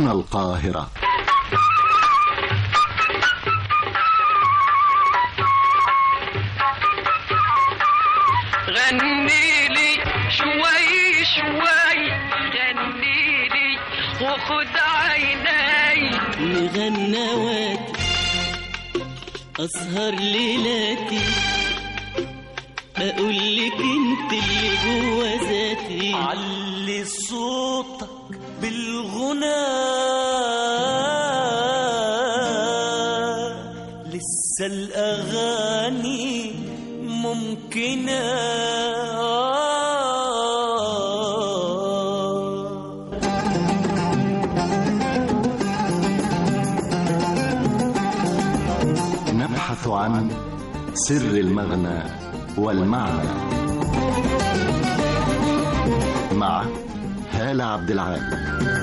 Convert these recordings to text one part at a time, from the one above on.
هنا القاهرة غني لي شوي شوي غني لي وخد عيني مغنواتي أسهر ليلاتي أقول لك أنت اللي جوا ذاتي علي صوتك بالغنى لسه الأغاني ممكنة نبحث عن سر المغنى والمعنى مع هالة عبد العال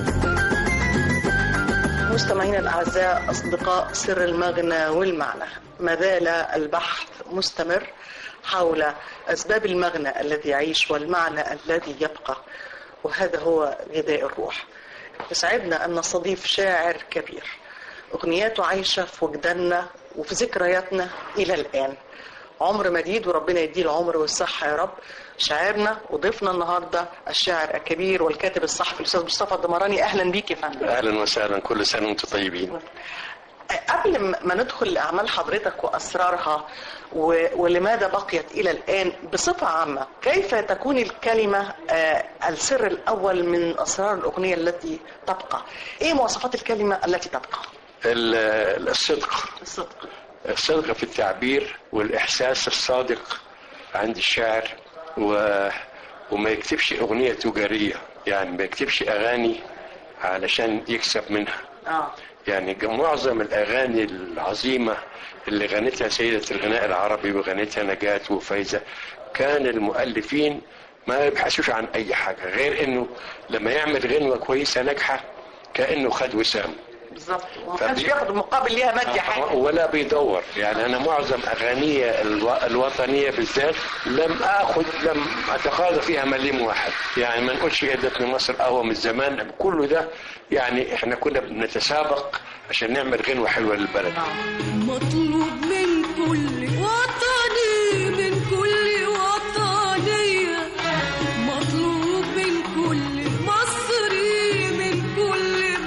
مستمعينا الأعزاء أصدقاء سر المغنى والمعنى ما زال البحث مستمر حول أسباب المغنى الذي يعيش والمعنى الذي يبقى وهذا هو غذاء الروح يسعدنا أن نستضيف شاعر كبير أغنياته عايشة في وجداننا وفي ذكرياتنا إلى الآن عمر مديد وربنا يديه العمر والصحة يا رب شاعرنا وضيفنا النهارده الشاعر الكبير والكاتب الصحفي الأستاذ مصطفى الدمراني أهلا بيك يا فندم اهلا وسهلا كل سنه وانتم طيبين قبل ما ندخل لأعمال حضرتك وأسرارها و... ولماذا بقيت إلى الآن بصفة عامة كيف تكون الكلمة آه، السر الأول من أسرار الأغنية التي تبقى إيه مواصفات الكلمة التي تبقى ال- الصدق الصدق الصدق في التعبير والاحساس الصادق عند الشاعر و... وما يكتبش اغنيه تجاريه يعني ما يكتبش اغاني علشان يكسب منها آه. يعني ج- معظم الاغاني العظيمه اللي غنتها سيده الغناء العربي وغنتها نجاة وفايزه كان المؤلفين ما يبحثوش عن اي حاجه غير انه لما يعمل غنوه كويسه ناجحه كانه خد وسام بالظبط وما فبي- كانش بياخد مقابل ليها مادي حاجة ولا بيدور يعني انا معظم اغاني الو... الوطنيه بالذات لم اخذ لم اتقاضى فيها مليم واحد يعني ما نقولش ادتني مصر قهوه من زمان كله ده يعني احنا كنا بنتسابق عشان نعمل غنوه حلوه للبلد مطلوب من كل وطني من كل وطنية مطلوب من كل مصري من كل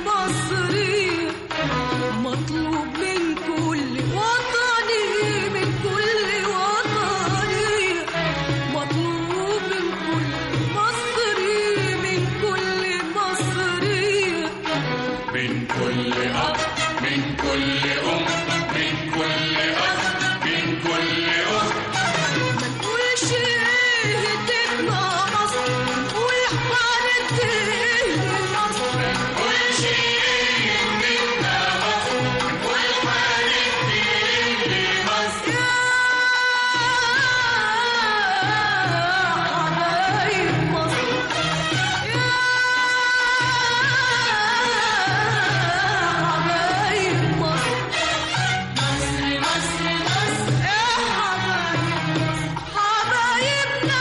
مصري مطلوب من كل وطني من كل وطني مطلوب من كل مصري من كل مصري من كل أب من كل أم من كل أب من كل أخت نقولش ايه تبقى مصر نقول حارة ايه مصر كل شيء منا مصر والحارب اللي مصر يا حبايب مصر يا حبايب مصر مصر مصر مصر يا حبايب مصر حبايبنا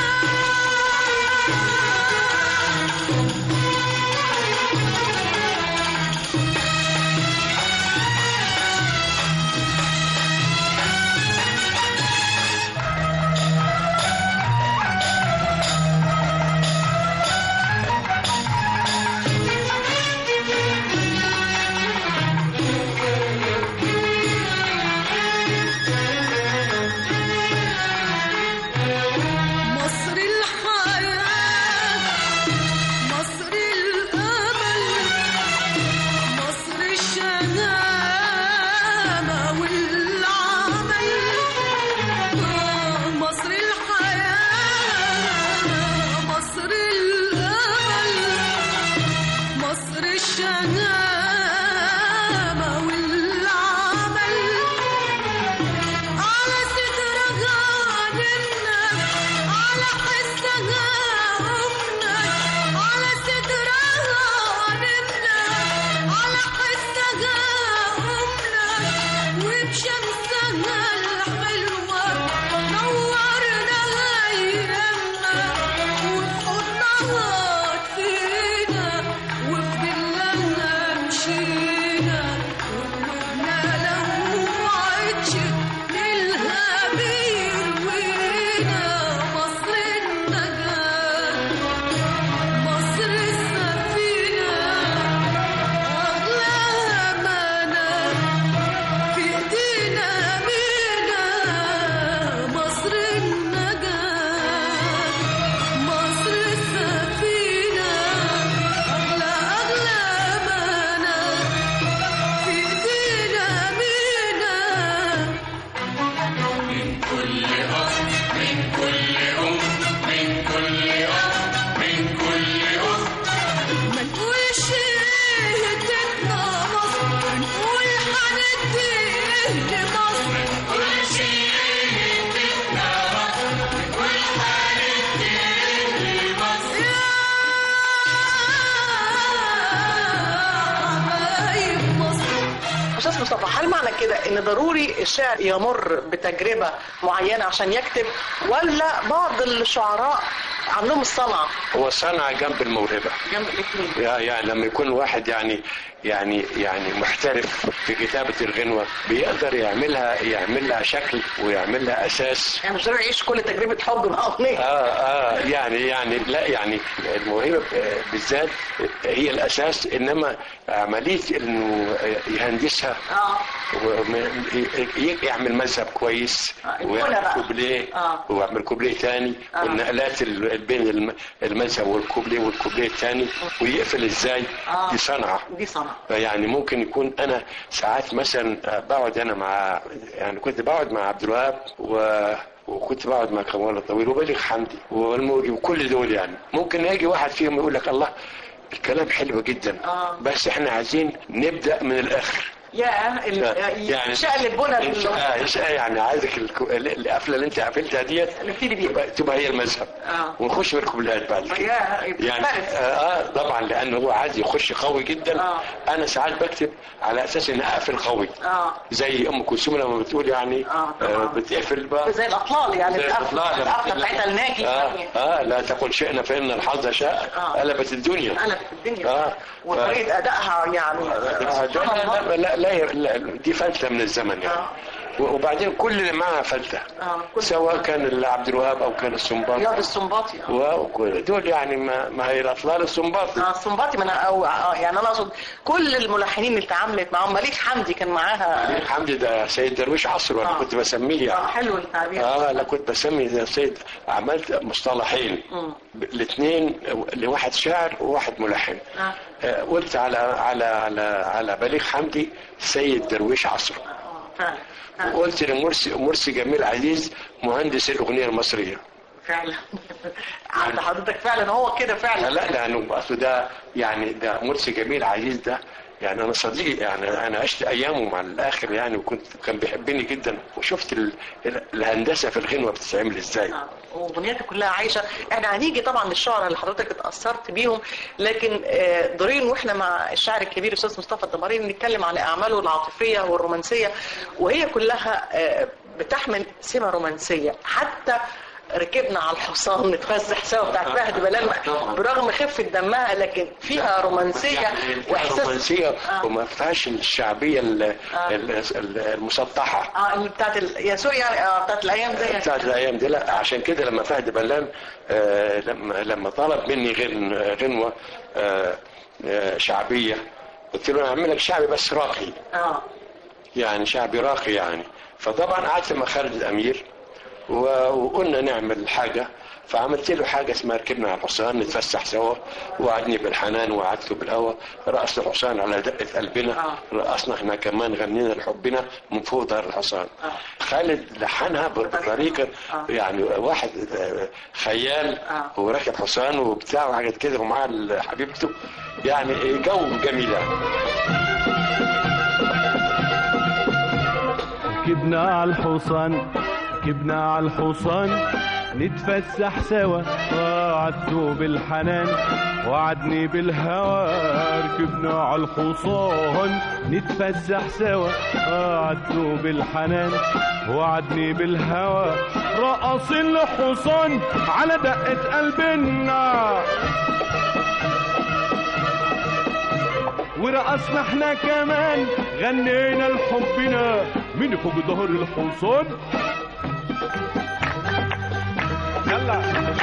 مصر الحياة مصر الأمل مصر الشهامة والعمل مصر الحياة مصر الأمل مصر الشهامة والعمل على صدرها نمنا على حسها أمنا على صدرها نمنا على حسها أمنا وبشمسها الحلوة نورنا أيامنا وبحضنها فينا وفي ظلالنا مشينا استاذ مصطفى هل معنى كده ان ضروري الشاعر يمر بتجربه معينه عشان يكتب ولا بعض الشعراء عندهم الصنعه هو صنع جنب الموهبه جنب الاثنين يا- يعني لما يكون واحد يعني يعني يعني محترف في كتابة الغنوة بيقدر يعملها يعمل لها شكل ويعمل لها أساس يعني مش ضروري يعيش كل تجربه حب مع اغنيه اه اه يعني يعني لا يعني الموهبه بالذات هي الاساس انما عمليه انه يهندسها اه وم- ي- يعمل مذهب كويس آه، الغنى ويعمل بقى. كوبليه آه. ويعمل كوبليه تاني آه. والنقلات ال- بين الم- المذهب والكوبليه والكوبليه التاني ويقفل ازاي آه. دي صنعه دي صنعه يعني ممكن يكون انا ساعات مثلا بقعد انا مع يعني كنت بقعد مع عبد الوهاب و وكنت بقعد مع كمال الطويل وبليغ حمدي والموجي وكل دول يعني ممكن يجي واحد فيهم يقول لك الله الكلام حلو جدا آه. بس احنا عايزين نبدا من الاخر يا ال- يعني شقلب بنا إنت- آه، إنت- يعني عايزك الكو- القفله اللي انت قفلتها ديت نبتدي بيها. تبقى, تبقى هي المذهب آه. ونخش بالكوبلات بعد كده يا يعني يختلف. آه, اه طبعا لانه هو عايز يخش قوي جدا آه. انا ساعات بكتب على اساس ان اقفل قوي اه زي ام كلثوم لما بتقول يعني آه، طبعاً. بتقفل بقى زي الاطلال يعني زي القفله الأطلال. القفله بتاعتها الناجي آه, يعني اه لا تقل شئنا فان الحظ شاء آه. قلبت الدنيا قلبت الدنيا آه. وطريقه ادائها يعني سبحان الله. لا, لا, لا, لا دي فلتة من الزمن يعني آه. وبعدين كل اللي معها فلتة آه، كل- سواء كان عبد الوهاب او كان السنباطي رياض السنباطي آه. وكل دول يعني ما, ما هي الاطلال السنباطي اه السنباطي من أو آه، يعني انا اقصد كل الملحنين اللي اتعاملت معاهم مليك حمدي كان معاها علي حمدي ده سيد درويش عصر وانا آه. كنت بسميه اه يعني حلو التعبير اه لا كنت بسمي ده سيد عملت مصطلحين مم. الاثنين لواحد شاعر وواحد ملحن آه. آه، قلت على على على على بليغ حمدي سيد درويش عصر آه، فعلا فعلا. وقلت لمرسي مرسي جميل عزيز مهندس الاغنيه المصريه فعلا عند حضرتك فعلا هو كده فعلا لا لانه اصل ده يعني ده مرسي جميل عزيز ده يعني انا صديق يعني انا عشت ايامه مع الاخر يعني وكنت كان بيحبني جدا وشفت ال... ال- الهندسه في الغنوه بتتعمل ازاي آه، واغنياته كلها عايشه احنا هنيجي طبعا للشعراء اللي حضرتك اتاثرت بيهم لكن آه، دورين واحنا مع الشاعر الكبير الاستاذ مصطفى الدمارين نتكلم على اعماله العاطفيه والرومانسيه وهي كلها آه، بتحمل سمه رومانسيه حتى ركبنا على الحصان نتفسح سوا بتاعت فهد بلال طبعاً. برغم خفه دمها لكن فيها رومانسيه يعني واحساس رومانسيه آه. وما فيهاش الشعبيه ال- آه. ال- ال- المسطحه اه اللي بتاعت ال... يا سوري يعني آه بتاعت الايام دي بتاعت الايام دي لا عشان كده لما فهد بلان آه لما لما طلب مني غن غنوه آه آه شعبيه قلت له انا اعمل لك شعبي بس راقي اه يعني شعبي راقي يعني فطبعا قعدت مع خالد الامير و- وقلنا نعمل حاجه فعملت له حاجه اسمها ركبنا على الحصان نتفسح سوا وعدني بالحنان وعدته بالهوى رقص الحصان على دقه قلبنا آه. رقصنا احنا كمان غنينا لحبنا من فوق ظهر الحصان آه. خالد لحنها بطريقه آه. يعني واحد آه، خيال آه. وراكب حصان وبتاع وحاجات كده ومعاه حبيبته يعني جو جميل يعني ركبنا على الحصان ركبنا على الحصان نتفسح سوا وعدته بالحنان وعدني بالهوى ركبنا على الحصان نتفسح سوا وعدته بالحنان وعدني بالهوى رقص الحصان على دقة قلبنا ورقصنا احنا كمان غنينا لحبنا من فوق ظهر الحصان يلا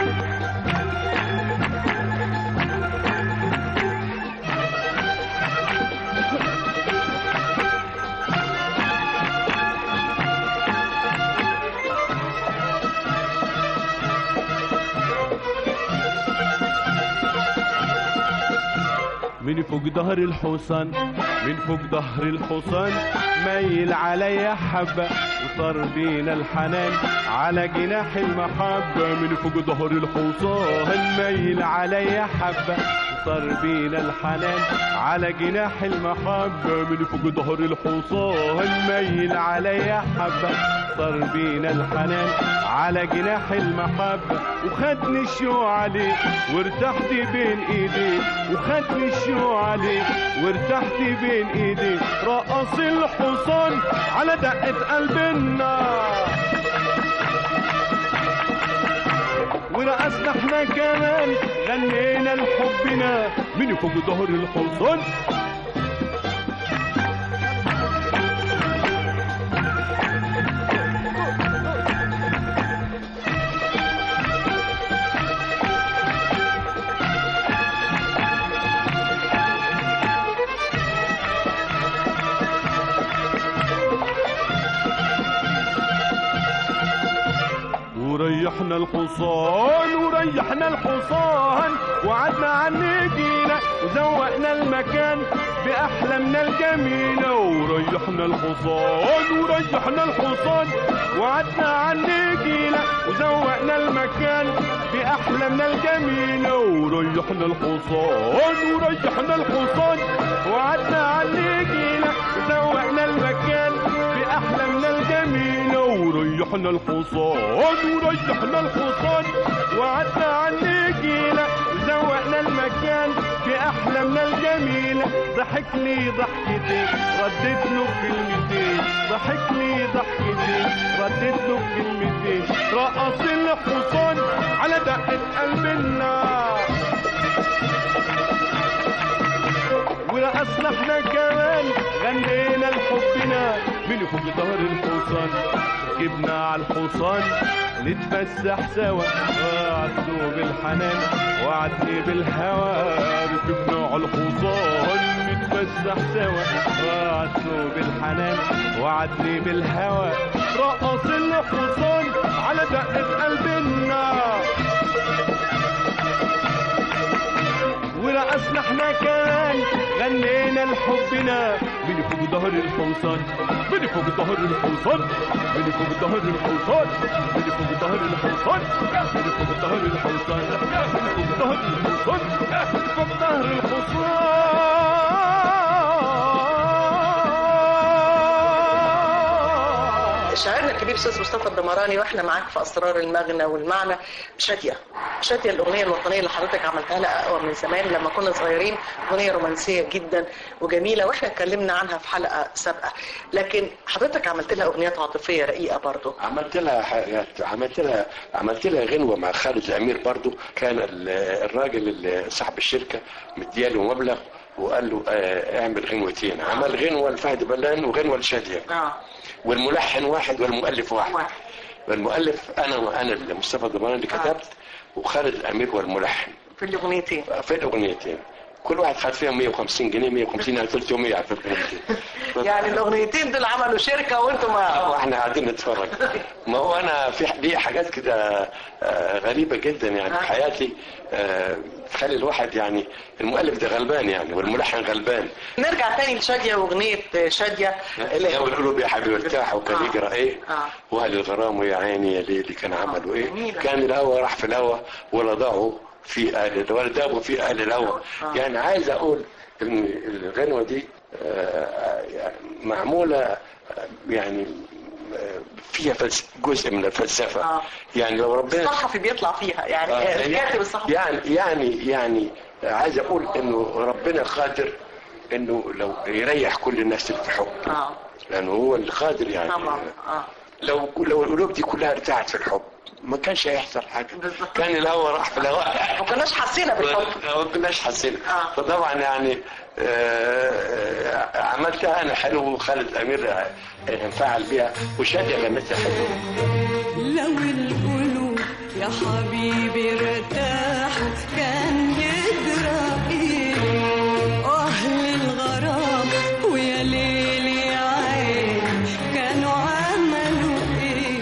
من فوق ظهر الحصان من فوق ظهر الحصان ميل عليا حبة وطار بينا الحنان على جناح المحبة من فوق ظهر الحصان ميل عليا حبة صار بينا الحنان على جناح المحبة من فوق ظهر الحصان ميل عليا حبة صار بينا الحنان على جناح المحبة وخدني الشوق عليه وارتحت بين ايديه وخدني الشوق عليه وارتحت بين ايديه رقص الحصان على دقة قلبنا ورقصنا احنا كمان غنينا لحبنا من فوق ظهر الحصان وريحنا الحصان وريحنا الحصان وعدنا عن نجينا وزوقنا المكان بأحلامنا الجميلة وريحنا الحصان وريحنا الحصان وعدنا عن نجينا وزوقنا المكان بأحلامنا الجميلة وريحنا الحصان وريحنا الحصان وعدنا عن نجينا وزوقنا المكان بأحلامنا الجميلة وريحنا الحصان وريحنا الحصان وعدنا عن نجيلة وزوقنا المكان بأحلامنا الجميلة ضحك لي ضحكتين رديت له كلمتين ضحك لي ضحكتين رديت له كلمتين رقص الحصان على دقة قلبنا ورقصنا احنا كمان غنينا لحبنا من فوق ظهر الحصان ركبنا على الحصان نتفسح سوا وعدته بالحنان وعدني بالهوى ركبنا على الحصان نتفسح سوا وعدته بالحنان وعدني بالهوى رقص الحصان على دقة قلبنا ورقصنا احنا كمان غنينا لحبنا من فوق ظهر الحصان من فوق ظهر الحصان من فوق ظهر الحصان من فوق ظهر الحصان من فوق ظهر الحصان من فوق ظهر الحصان من فوق ظهر الحصان شاعرنا الكبير استاذ مصطفى الدمراني واحنا معاك في اسرار المغنى والمعنى شاديه شاديه الاغنيه الوطنيه اللي حضرتك عملتها لها اقوى من زمان لما كنا صغيرين اغنيه رومانسيه جدا وجميله واحنا اتكلمنا عنها في حلقه سابقه لكن حضرتك عملت لها اغنيات عاطفيه رقيقه برضه عملت لها حاجات عملت لها عملت لها غنوه مع خالد الامير برضو كان ال- الراجل اللي صاحب الشركه مدياله مبلغ وقال له آه، اعمل غنوتين عمل غنوه لفهد بلان وغنوه لشاديه اه والملحن واحد والمؤلف واحد واحد. والمؤلف انا وانا اللي مصطفى الضمان اللي كتبت وخالد الامير هو الملحن في الاغنيتين في الاغنيتين كل واحد خد فيها 150 جنيه 150 يعني 300 على فكره يعني الاغنيتين دول عملوا شركه وانتم اه ما احنا قاعدين نتفرج ما هو انا في لي حاجات كده آه، غريبه جدا يعني في حياتي آه، تخلي الواحد يعني المؤلف ده غلبان يعني والملحن غلبان نرجع تاني لشاديه واغنيه شاديه لو القلوب يا حبيبي ارتاح وكان آه. يجرى ايه آه. واهل الغرام ويا عيني يا ليلي كان عملوا ايه جميلة. كان الهوى راح في الهوى ولا ضاعوا في اهل ولا دابوا في اهل الهوى آه. يعني عايز اقول ان الغنوه دي آه، يعني معموله آه، يعني آه، فيها فلس- جزء من الفلسفه آه. يعني لو ربنا الصحفي بيطلع فيها يعني آه، الكاتب الصحفي يعني يعني يعني عايز اقول انه ربنا قادر انه لو يريح كل الناس اللي في حب اه لانه هو القادر يعني طبعا اه لو لو القلوب دي كلها ارتاحت في الحب ما كانش هيحصل حاجه بالظبط. كان الهوى راح في الهواء ما كناش حاسين بالحب ما كناش حاسين آه. فطبعا يعني آه، عملتها انا حلو وخالد امير آه، انفعل بيها وشاديه غنتها حلو لو القلوب يا حبيبي ارتاحوا كان يدرى ايه اهل الغرام ويا ليل يا عين كانوا عملوا ايه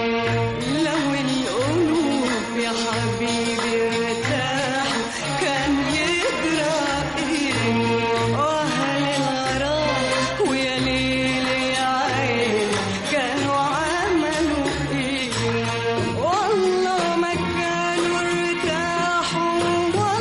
لو القلوب يا حبيبي ارتاحوا كان يدرى ايه اهل الغرام ويا ليل يا عين كانوا عملوا ايه والله ما كانوا ارتاحوا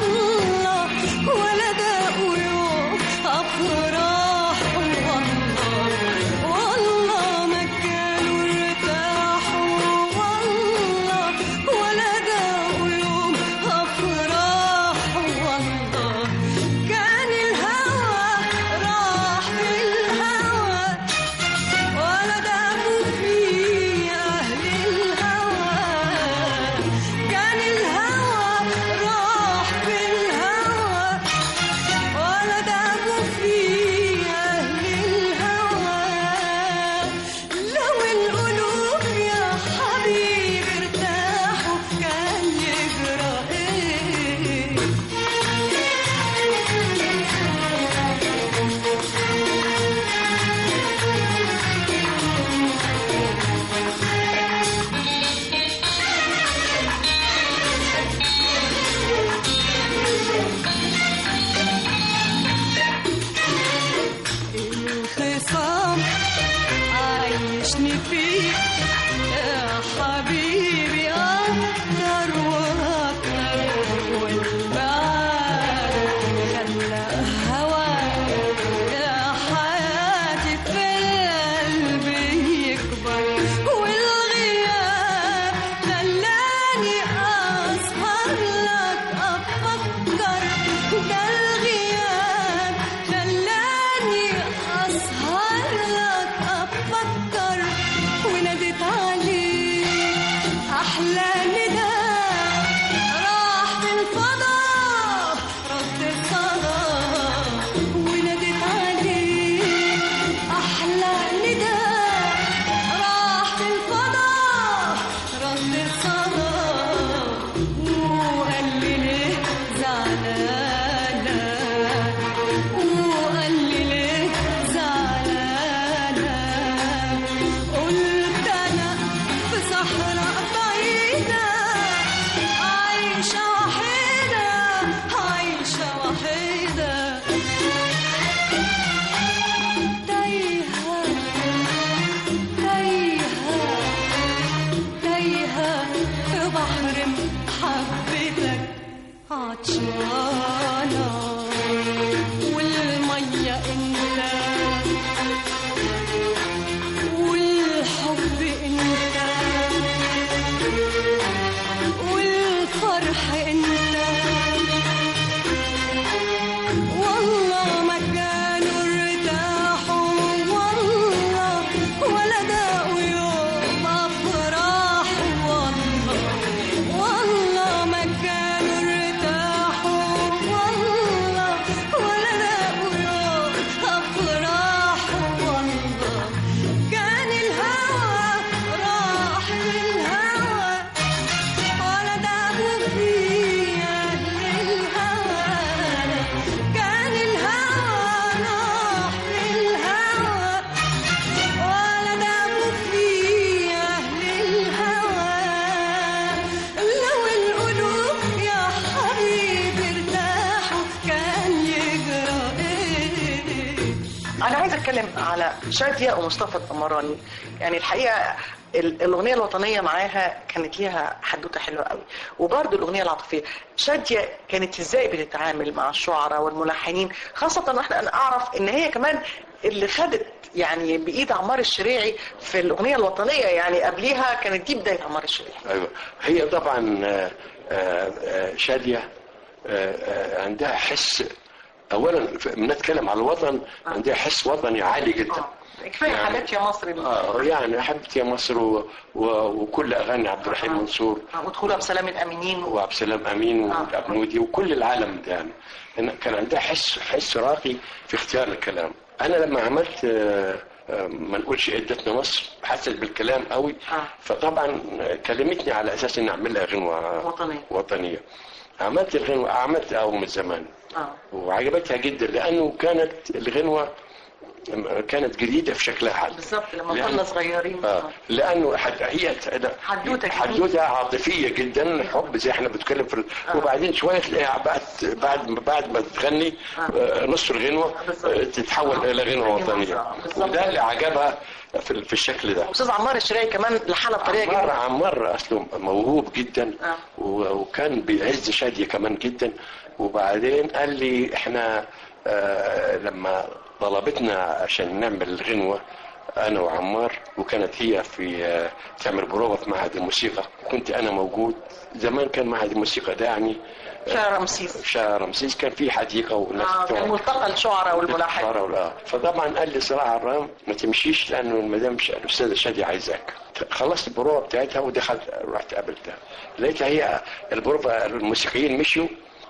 عطشانة والمية انت والحب انت والفرح انت والله ما كانوا ارتاحوا والله ولا داقوا يوم افراح والله والله ما كانوا ارتاحوا والله ولا داقوا يوم افراح والله كان الهوى راح للهوى ولا دابوا في أهل الهوى كان الهوى راح للهوى ولا دابوا في أهل الهوى لو القلوب يا حبيبي ارتاحوا كان يجرى ايه انا عايز اتكلم على شاديه ومصطفى القمراني يعني الحقيقه ال- الاغنيه الوطنيه معاها كانت ليها حدوته حلوه قوي وبرده الاغنيه العاطفيه شاديه كانت ازاي بتتعامل مع الشعراء والملحنين خاصه واحنا انا اعرف ان هي كمان اللي خدت يعني بايد عمار الشريعي في الاغنيه الوطنيه يعني قبليها كانت دي بدايه عمار الشريعي ايوه هي طبعا آه، آه، آه، شاديه آه، آه، عندها حس اولا ف- بنتكلم على الوطن عندها حس وطني عالي جدا كفايه يعني- حالات يا مصر اه يعني حبيبتي يا مصر و... و... وكل اغاني عبد الرحيم منصور ودخولها بسلام الامينين وعبد السلام امين وابنودي وكل العالم ده يعني إن كان عندها حس حس راقي في اختيار الكلام انا لما عملت آه، آه، ما نقولش عدتنا مصر حست بالكلام قوي فطبعا كلمتني على اساس اني اعمل لها غنوه وطنية. وطنيه عملت الغنوه عملت او من زمان اه وعجبتها جدا لانه كانت الغنوه كانت جديده في شكلها حتى بالظبط لما لأن- كنا صغيرين آه. لانه حد هي حدوتة حدوته عاطفيه جدا حب زي احنا بنتكلم في ال... وبعدين شويه تلاقيها بعد بعد بعد ما تغني آه، نص الغنوه آه، تتحول الى غنوه وطنيه وده اللي عجبها في, ال- في الشكل ده استاذ عمار الشريعي كمان لحالها بطريقه عمار جدا عمار اصله موهوب جدا آه. و- وكان بيعز شاديه كمان جدا وبعدين قال لي احنا آه لما طلبتنا عشان نعمل الغنوه انا وعمار وكانت هي في آه تعمل بروفه في معهد الموسيقى كنت انا موجود زمان كان معهد الموسيقى ده يعني شارع رمسيس شارع رمسيس كان في حديقه والناس اه بتقعد. كان ملتقى الشعراء والملاحين الشعراء ولا فطبعا قال لي صراحه الرام ما تمشيش لانه المدام ش- الاستاذه شاديه عايزاك خلصت البروفه بتاعتها ودخلت رحت قابلتها لقيتها هي البروفه الموسيقيين مشوا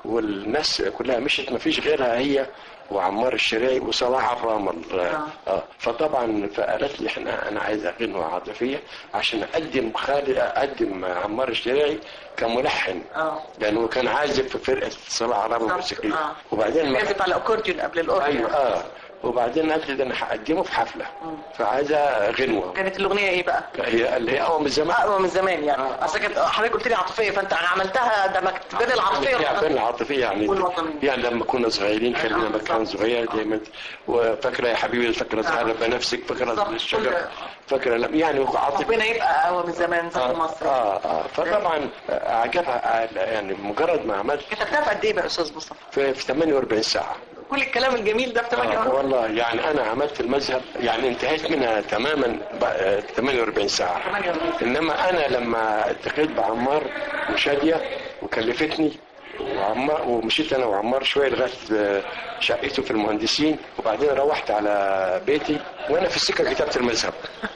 والناس كلها مشت ما فيش غيرها هي وعمار الشراي وصلاح الرامل آه. آه. فطبعا فقالت لي احنا انا عايز غنوه عاطفيه عشان اقدم خالد اقدم عمار الشراي كملحن اه لانه كان عازف في فرقه صلاح الرامل الموسيقيه آه. وبعدين ما عزف على الاكورديون قبل الاورديون ايوه اه وبعدين قالت لي ده انا هقدمه في حفله فعايزه غنوه كانت الاغنيه ايه بقى؟ هي اللي هي اول من زمان اقوى من زمان يعني اصل كانت حضرتك قلت لي عاطفيه فانت عملتها دمجت بين العاطفيه يعني بين والوطنية. العاطفيه يعني والوطنية. يعني لما كنا صغيرين كان لنا مكان صغير دايما وفاكره يا حبيبي فاكره تعالى بنفسك فاكره الشجر فاكره لم- يعني عاطفه ربنا يبقى اقوى من زمان زي مصر اه اه فطبعا اعجبها يعني مجرد ما عملت كتبتها في قد ايه بقى يا استاذ مصطفى؟ في, في 48 ساعه كل الكلام الجميل ده في آه 48 والله يعني انا عملت المذهب يعني انتهيت منها تماما ب- 48 ساعه 48. انما انا لما التقيت بعمار وشاديه وكلفتني وعمار ومشيت انا وعمار شويه لغايه آه، شقته في المهندسين وبعدين روحت على بيتي وانا في السكه كتبت المذهب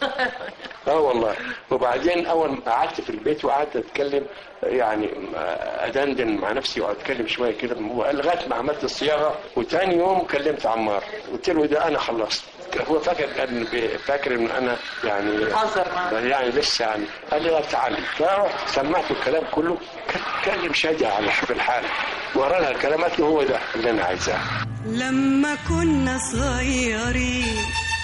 اه والله وبعدين اول ما قعدت في البيت وقعدت اتكلم يعني آه، ادندن مع نفسي واتكلم شويه كده لغايه ما عملت الصياغه وتاني يوم كلمت عمار قلت له ده انا خلصت هو فاكر كان بي- فاكر ان انا يعني بتهزر معاه. يعني لسه يعني قال لي لا تعالي فرحت سمعته الكلام كله كان كلم شادي على في الحال ورا لها الكلام قالت له هو ده اللي انا عايزاه لما كنا صغيرين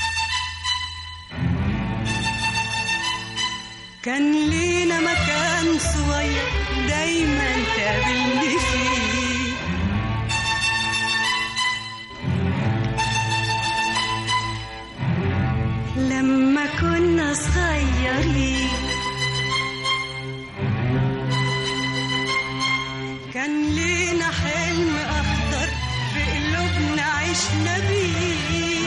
كان لينا مكان صغير دايما تقابلني فيه لما كنا صغيرين كان لينا عشنا بيه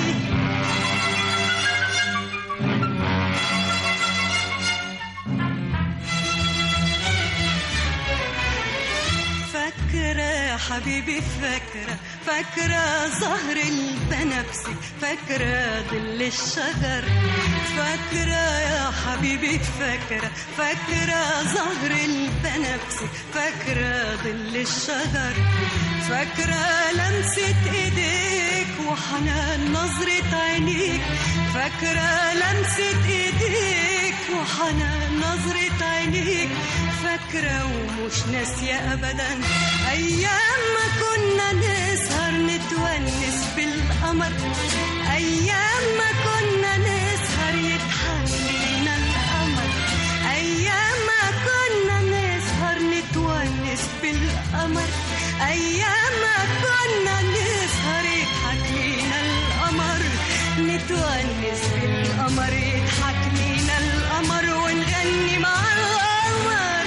فاكرة يا حبيبي فاكرة فاكرة زهر البنفسي فاكرة ظل الشجر فاكرة يا حبيبي فاكرة فاكرة زهر البنفسي فاكرة ظل الشجر فاكرة لمسة ايديك وحنان نظرة عينيك فاكرة لمسة ايديك وحنان نظرة عينيك فاكرة ومش ناسية أبدا أيام ما كنا نسهر نتونس بالقمر أيام ما كنا نسهر يضحك لينا القمر أيام ما كنا نسهر نتونس بالقمر أيام ما كنا نسهر يضحك لينا القمر نتونس بالقمر يضحك لينا القمر ونغني مع القمر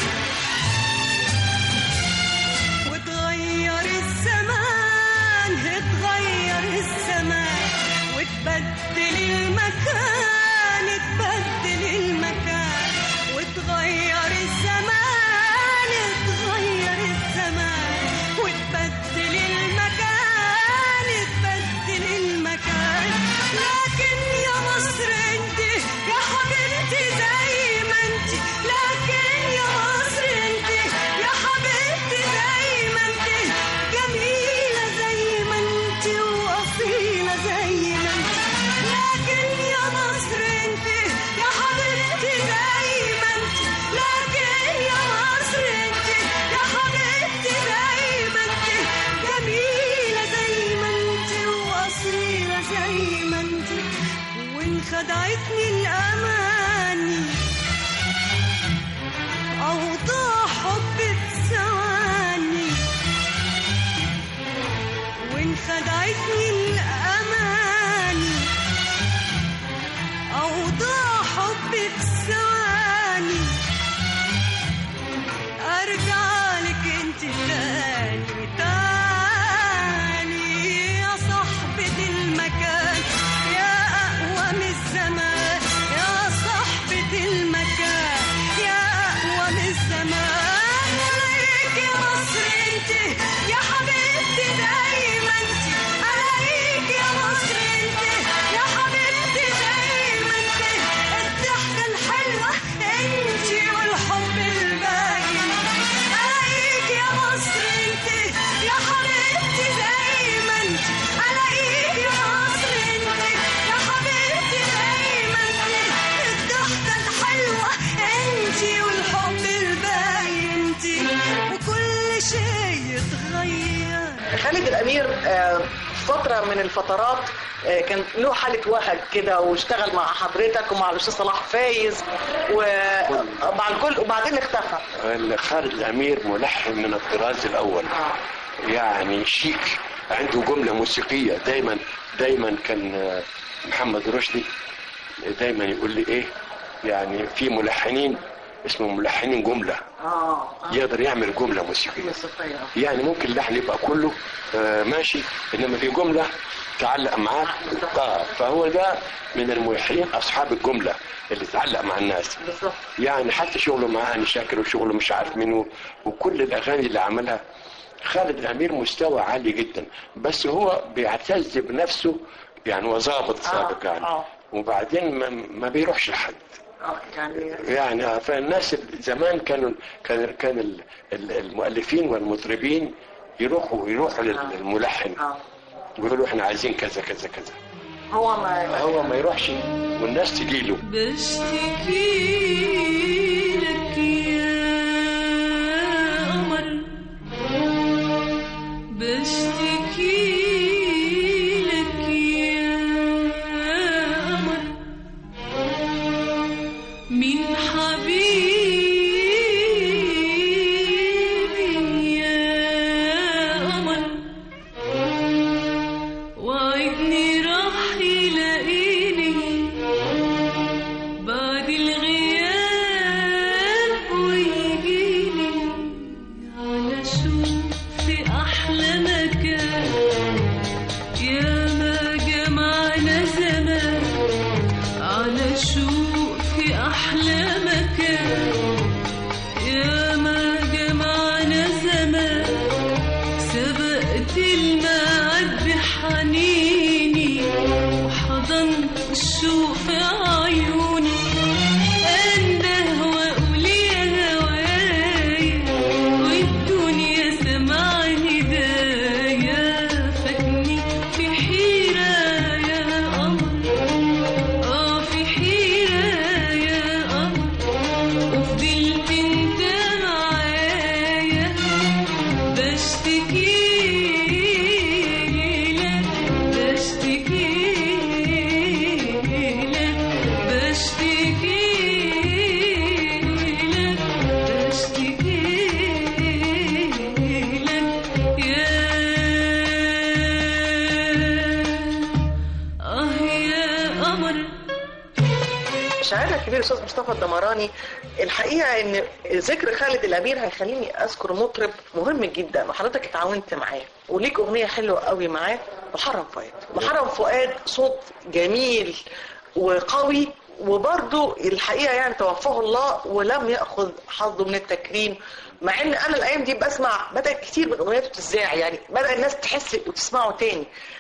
وتغير الزمان اتغير الزمان وتبدل المكان تبدل المكان وتغير الزمان اتغير الزمان وتبدل المكان تبدل المكان لكن يا مصر انت يا حبيبتي زي ما انت لكن يا مصر انت يا حبيبتي زي ما انت جميلة زي ما انت وأصيلة زي ما انت لكن يا مصر انت يا حبيبتي زي ما انت لكن يا مصر انت يا حبيبتي زي ما انت جميلة زي ما انت وأصيلة زي ما انت وان خدعتني الأماني أوضاع حب ثواني وان خدعتني الأماني أوضاع حب ثواني أرجع لك انت تاني تاني يا صاحبة المكان يا أقوى من الزمان يا صاحبة المكان يا أقوى من الزمان عليك يا مصر انت يا حبيبتي دايما انت عليك يا مصر انت يا حبيبتي دايما انت الضحكة الحلوة انت والحب الباين عليك يا مصر انت يا حبيبتي دايما انت عليك يا مصر انت يا حبيبتي دايما انت الضحكة الحلوة انت والحب الباين انت وكل شيء يتغير خالد الامير آه، فتره من الفترات آه، كان له حاله وهج كده واشتغل مع حضرتك ومع الاستاذ صلاح فايز ومع الكل وبعدين اختفى خالد الأمير ملحن من الطراز الأول يعني شيك عنده جملة موسيقية دايما دايما كان آه، محمد رشدي دايما يقول لي ايه يعني في ملحنين اسمهم ملحنين جملة اه يقدر يعمل جملة موسيقية يعني ممكن اللحن يبقى كله آه، ماشي انما في جمله تعلق معاك آه، فهو ده من الملحنين اصحاب الجمله اللي تعلق مع الناس بالظبط يعني حتى شغله مع هاني شاكر وشغله مش عارف منه وكل الاغاني اللي عملها خالد الامير مستوى عالي جدا بس هو بيعتز بنفسه يعني هو ظابط سابق يعني آه. وبعدين ما, ما بيروحش لحد اه يعني يعني فالناس زمان كانوا كان كان ال- ال- المؤلفين والمطربين يروحوا يروحوا للملحن اه ويقولوا احنا عايزين كذا كذا كذا هو ما هو ما يروحش والناس تجي له بشتكي لك يا قمر بشتكي لك يا قمر من حبيبي يا قمر وعدني راح يلاقيني بعد الغياب قمر شاعرنا الكبير الاستاذ مصطفى الدمراني الحقيقه ان ذكر خالد الامير هيخليني اذكر مطرب مهم جدا وحضرتك اتعاونت معاه وليك اغنيه حلوه قوي معاه محرم فؤاد محرم فؤاد صوت جميل وقوي وبرضه الحقيقه يعني توفاه الله ولم ياخذ حظه من التكريم مع ان انا الايام دي بسمع بدات كتير من اغنياته تذاع يعني بدا الناس تحس وتسمعه تاني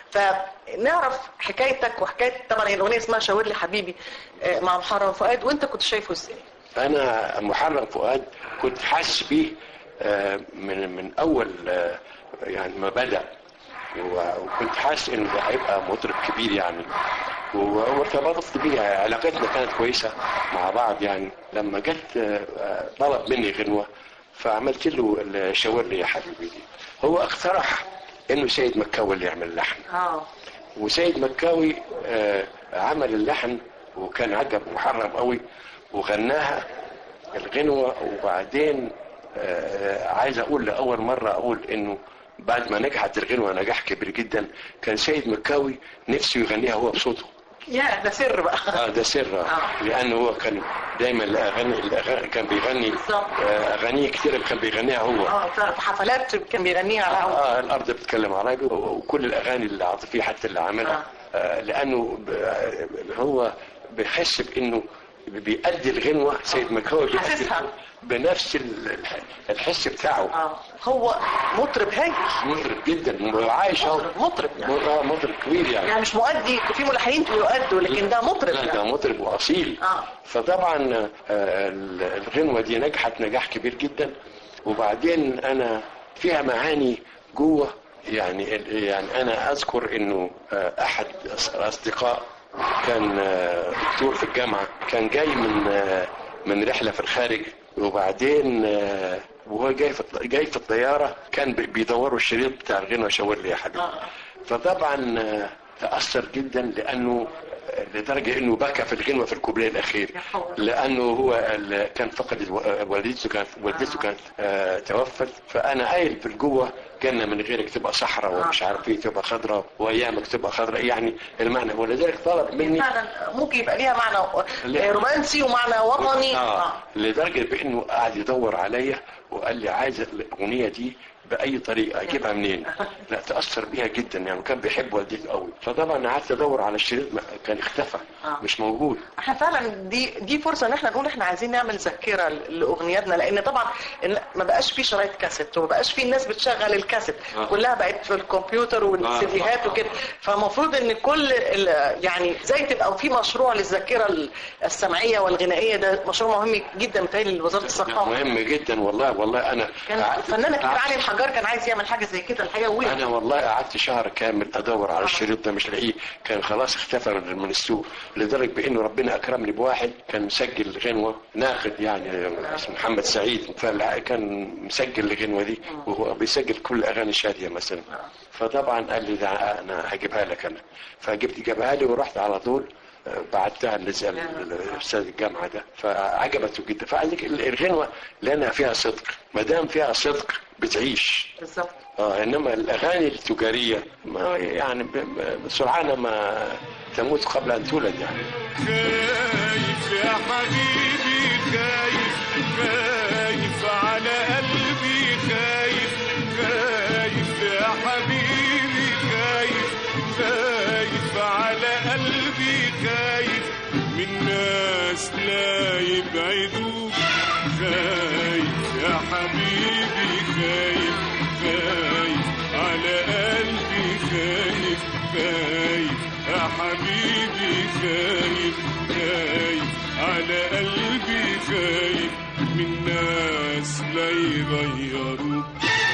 فنعرف حكايتك وحكايه طبعا هي الاغنيه اسمها شاور لي حبيبي آه، مع محرم فؤاد وانت كنت شايفه ازاي؟ انا محرم فؤاد كنت حاسس بيه آه، من من اول آه، يعني ما بدا و- وكنت حاسس انه ده هيبقى مطرب كبير يعني و- وارتبطت بيه علاقتنا كانت كويسه مع بعض يعني لما جت آه، آه، طلب مني غنوه فعملت له الشاور لي يا حبيبي دي هو اقترح انه سيد مكاوي اللي يعمل اللحن اه وسيد مكاوي آه، عمل اللحن وكان عجب محرم قوي وغناها الغنوة وبعدين آه، عايز اقول لاول مرة اقول انه بعد ما نجحت الغنوة نجاح كبير جدا كان سيد مكاوي نفسه يغنيها هو بصوته يا ده سر بقى اه ده سر آه. لانه هو كان دايما الاغاني الأغاني كان بيغني بالظبط. آه، اغاني كتير كان بيغنيها هو اه في حفلات كان بيغنيها على الهوا. اه الارض بتتكلم عربي وكل الاغاني اللي عاطفيه حتى اللي عاملها آه لانه ب- آه، هو بيحس بانه بيأدي الغنوه سيد مكاوي بيأدي حاسسها. بنفس ال- الحس بتاعه اه هو مطرب هايل مطرب جدا وعايش اهو مطرب مطرب يعني. آه، مطرب كبير يعني يعني مش مؤدي في ملحنين بيؤدوا لكن ده مطرب لا ده يعني. مطرب واصيل آه. فطبعا آه، ال- الغنوه دي نجحت نجاح كبير جدا وبعدين انا فيها معاني جوه يعني يعني انا اذكر انه آه، احد الاصدقاء كان آه، دكتور في الجامعه كان جاي من آه، من رحله في الخارج وبعدين آه، وهو جاي في الط- جاي في الطياره كان بي- بيدوروا الشريط بتاع الغنوه شاور لي يا حبيبي فطبعا آه، تاثر جدا لانه آه، لدرجه انه بكى في الغنوه في الكوبليه الاخير لانه هو ال- كان فقد الو- والدته كانت والدته كانت آه، توفت فانا قايل في الجوه جنه من غيرك تبقى صحراء ومش عارف ايه تبقى خضراء وايامك تبقى خضراء يعني المعنى ولذلك طلب مني فعلا ممكن يبقى ليها معنى لا. آه، رومانسي ومعنى وطني آه. لدرجه بانه قعد يدور عليا وقال لي عايز الاغنيه دي باي طريقه اجيبها منين لا تاثر بيها جدا يعني كان بيحب والدته قوي فطبعا قعدت ادور على الشريط ما- كان اختفى آه. مش موجود احنا فعلا دي دي فرصه ان احنا نقول احنا عايزين نعمل ذاكره لاغنياتنا لان طبعا إن ما بقاش في شرايط كاسيت وما بقاش في الناس بتشغل الكاسيت آه. كلها بقت في الكمبيوتر والسيديهات آه. وكده فالمفروض ان كل ال- يعني زي تبقى في مشروع للذاكره السمعيه والغنائيه ده مشروع مهم جدا متهيألي لوزاره الثقافه مهم جدا والله والله انا كان قعدت- فنان كبير قعدت- علي الحجار كان عايز يعمل حاجه زي كده الحقيقه وقع انا والله قعدت شهر كامل ادور على الشريط ده مش لاقيه كان خلاص اختفى من من السوق لدرجه بانه ربنا اكرمني بواحد كان مسجل غنوه ناقد يعني اسمه محمد سعيد فكان مسجل الغنوه دي وهو بيسجل كل اغاني شاديه مثلا فطبعا قال لي ده انا هجيبها لك انا فجبت جابها لي ورحت على طول آه، بعتها لز- الاستاذ الجامعه ده فعجبته جدا فقال لك الغنوه لانها فيها صدق ما دام فيها صدق بتعيش بالظبط اه انما الاغاني التجاريه ما يعني ب- ب- سرعان ما تموت قبل ان تولد يعني خايف يا حبيبي خايف خايف على قلبي خايف خايف يا حبيبي خايف خايف على قلبي خايف من ناس لا يبعدوك خايف يا حبيبي خايف خايف على قلبي خايف خايف يا حبيبي خايف خايف على قلبي خايف من ناس لا يغيروك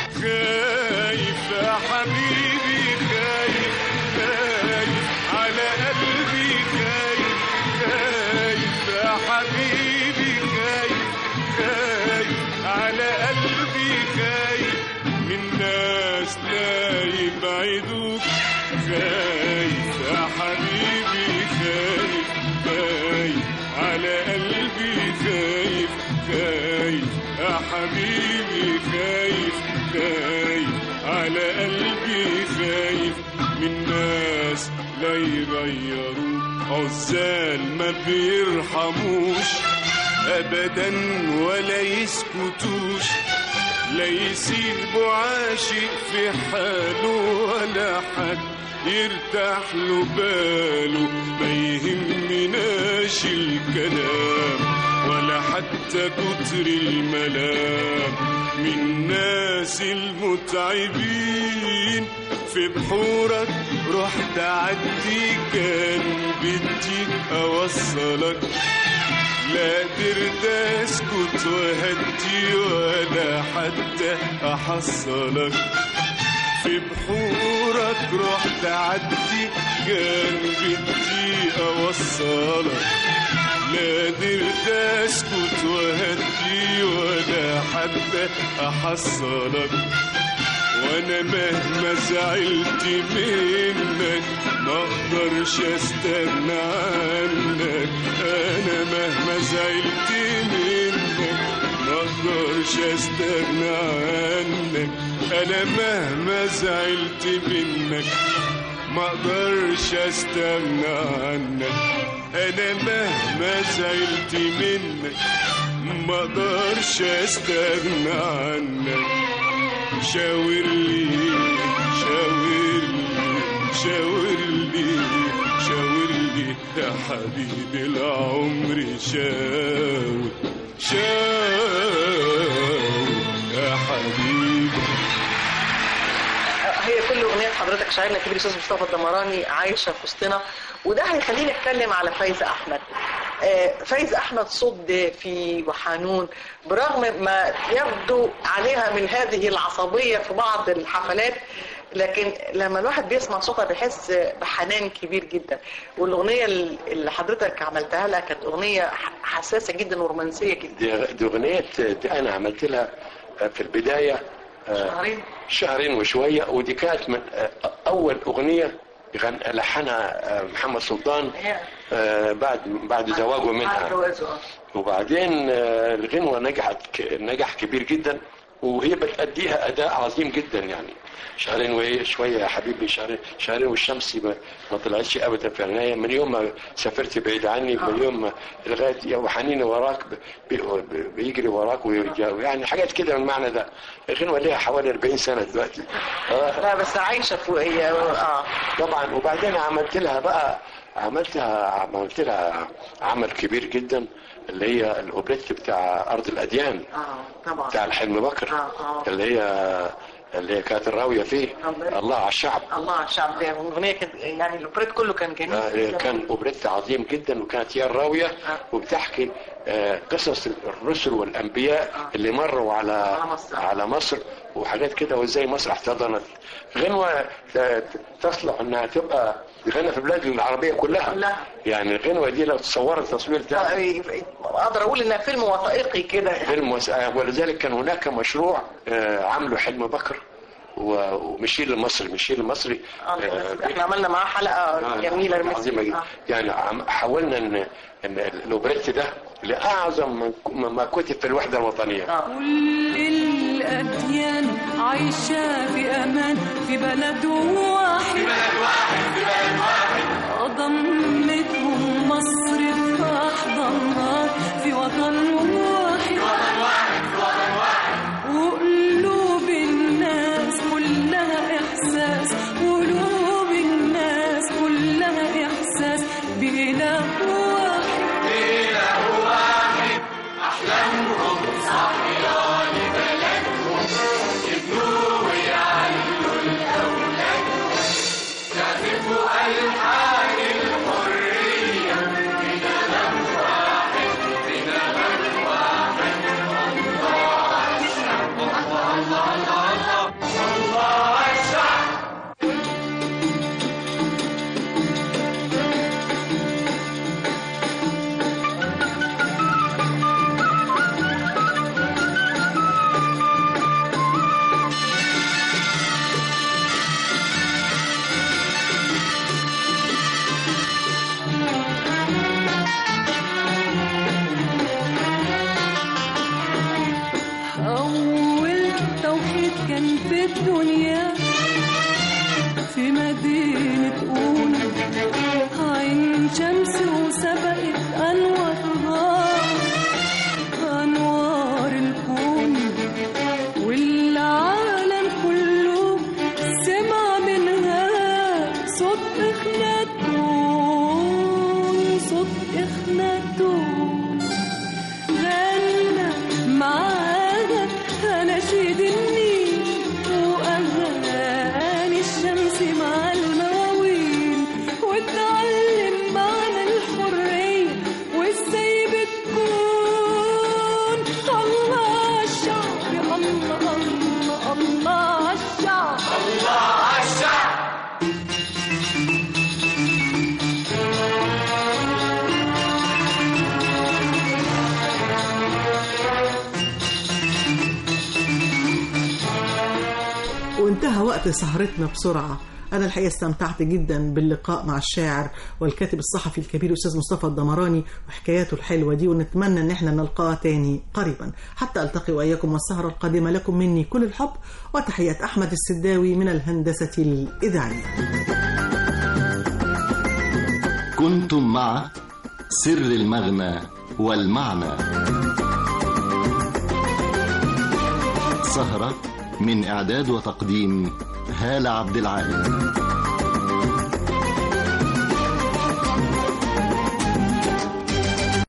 خايف يا حبيبي خايف خايف على قلبي خايف خايف يا حبيبي خايف خايف على قلبي خايف من ناس لا يبعدوك خايف يا حبيبي خايف خايف على قلبي خايف خايف يا حبيبي خايف خايف على قلبي خايف من ناس لا يغيروا عزال ما بيرحموش ابدا ولا يسكتوش لا يسيبوا عاشق في حاله ولا حد يرتاح له باله ما يهمناش الكلام ولا حتى كتر الملام من ناس المتعبين في بحورك رحت عدي كان بدي اوصلك لا قدرت اسكت وهدي ولا حتى احصلك في بحورك رحت عدي كان بدي اوصلك لا قدرت اسكت وهدي ولا حتى احصلك وانا مهما زعلت منك ما اقدرش استغنى عنك انا مهما زعلت منك ما اقدرش استغنى عنك انا مهما زعلت منك ما اقدرش استغنى عنك انا مهما زعلت منك ما اقدرش استغنى عنك شاور لي شاور لي شاور لي شاور لي يا حبيبي العمر شاور شاور يا حبيبي هي كل اغنيه حضرتك شاعرنا الكبير الاستاذ مصطفى الدمراني عايشه في وسطنا وده هيخليني اتكلم على فايزه احمد آه، فايزه احمد صوت دافي وحنون برغم ما يبدو عليها من هذه العصبيه في بعض الحفلات لكن لما الواحد بيسمع صوتها بيحس بحنان كبير جدا والاغنيه اللي حضرتك عملتها لها كانت اغنيه حساسه جدا ورومانسيه جدا دي, دي اغنيه دي انا عملت لها في البدايه آه، شهرين شهرين وشويه ودي كانت من آه، اول اغنيه غن- لحنها آه، محمد سلطان آه، بعد بعد زواجه بعد منها جوازه آه. وبعدين آه، الغنوة نجحت ك- نجاح كبير جدا وهي بتأديها أداء عظيم جدا يعني شهرين وهي شوية يا حبيبي شهرين شهرين والشمس ما, ما طلعتش أبدا في عينيا من يوم ما سافرت بعيد عني من يوم ما لغاية وحنيني وراك ب- ب- بيجري وراك ويرجع يعني حاجات كده من المعنى ده الغنوة ليها حوالي 40 سنة دلوقتي آه. لا بس عايشه فوق هي اه طبعا وبعدين عملت لها بقى عملتها عملت لها عمل كبير جدا اللي هي الاوبريت بتاع ارض الاديان اه طبعا بتاع الحلم بكر آه، آه. اللي هي اللي هي كانت الراويه فيه الله. الله على الشعب الله على الشعب ده الاغنيه كانت يعني الاوبريت كله كان جميل آه، جداً. كان اوبريت عظيم جدا وكانت هي الراويه وبتحكي آه، قصص الرسل والانبياء اللي مروا على على مصر. على مصر وحاجات كده وازاي مصر احتضنت غنوه ت- تصلح انها تبقى غنى في البلاد العربيه كلها كلها. يعني الغنوه دي لو تصورت تصوير ده آه، اقدر اقول انها فيلم وثائقي كده فيلم وس- آه، ولذلك كان هناك مشروع آه، عمله حلم بكر و- ومشير المصري مشير المصري آه، بس احنا عملنا معاه حلقه جميله عظيمة جدا آه. يعني عم- حاولنا ان ان الاوبريت ده لاعظم من ك- ما كتب في الوحده الوطنيه كل الأديان عايشة في أمان في بلد واحد في بلد واحد في بلد واحد ضمتهم مصر في أحضانها في وطن واحد في وطن واحد في وطن واحد وقلوب الناس كلها إحساس قلوب الناس كلها إحساس بإله واحد بإله واحد أحلامهم صحية لبلدهم يبنوا ويعلوا الأولاد يعزفوا ألحان الحرية في نغم واحد في نغم واحد الله على الشعب الله الله الله الله الله على الشعب أول توحيد كان في الدنيا في مدينة أولى شمس وسبقت أنوارها أنوار الكون والعالم كله سمع منها صوت إخناتون صوت إخناتون غنى معاها أناشيد النيل وأغاني الشمس مع المواويل واتعلم معنى الحرية وازاي بتكون الله عالشعب الله الله الله عالشعب الله عالشعب وانتهى وقت سهرتنا بسرعة أنا الحقيقة استمتعت جدا باللقاء مع الشاعر والكاتب الصحفي الكبير أستاذ مصطفى الدمراني وحكاياته الحلوة دي ونتمنى إن احنا نلقاها تاني قريبا حتى ألتقي وإياكم والسهرة القادمة لكم مني كل الحب وتحيات أحمد السداوي من الهندسة الإذاعية كنتم مع سر المغنى والمعنى سهرة من إعداد وتقديم هالة عبد العال